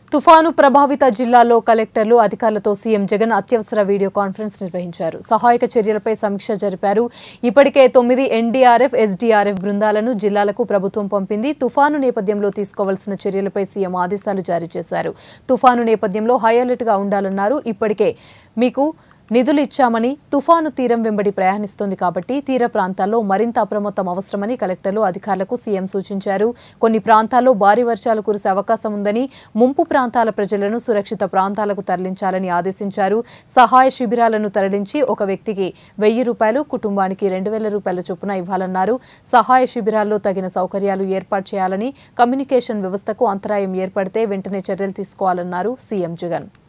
తుఫాను ప్రభావిత జిల్లాల్లో కలెక్టర్లు అధికారులతో సీఎం జగన్ అత్యవసర వీడియో కాన్ఫరెన్స్ నిర్వహించారు సహాయక చర్యలపై సమీక్ష జరిపారు ఇప్పటికే తొమ్మిది ఎన్డీఆర్ఎఫ్ ఎస్డీఆర్ఎఫ్ బృందాలను జిల్లాలకు ప్రభుత్వం పంపింది తుఫాను నేపథ్యంలో తీసుకోవాల్సిన చర్యలపై సీఎం ఆదేశాలు జారీ చేశారు తుఫాను నేపథ్యంలో హై అలర్ట్గా ఉండాలన్నారు ఇప్పటికే మీకు నిధులు ఇచ్చామని తుఫాను తీరం వెంబడి ప్రయాణిస్తోంది కాబట్టి తీర ప్రాంతాల్లో మరింత అప్రమత్తం అవసరమని కలెక్టర్లు అధికారులకు సీఎం సూచించారు కొన్ని ప్రాంతాల్లో భారీ వర్షాలు కురిసే అవకాశం ఉందని ముంపు ప్రాంతాల ప్రజలను సురక్షిత ప్రాంతాలకు తరలించాలని ఆదేశించారు సహాయ శిబిరాలను తరలించి ఒక వ్యక్తికి వెయ్యి రూపాయలు కుటుంబానికి రెండు వేల రూపాయల చొప్పున ఇవ్వాలన్నారు సహాయ శిబిరాల్లో తగిన సౌకర్యాలు ఏర్పాటు చేయాలని కమ్యూనికేషన్ వ్యవస్థకు అంతరాయం ఏర్పడితే వెంటనే చర్యలు తీసుకోవాలన్నారు సీఎం జగన్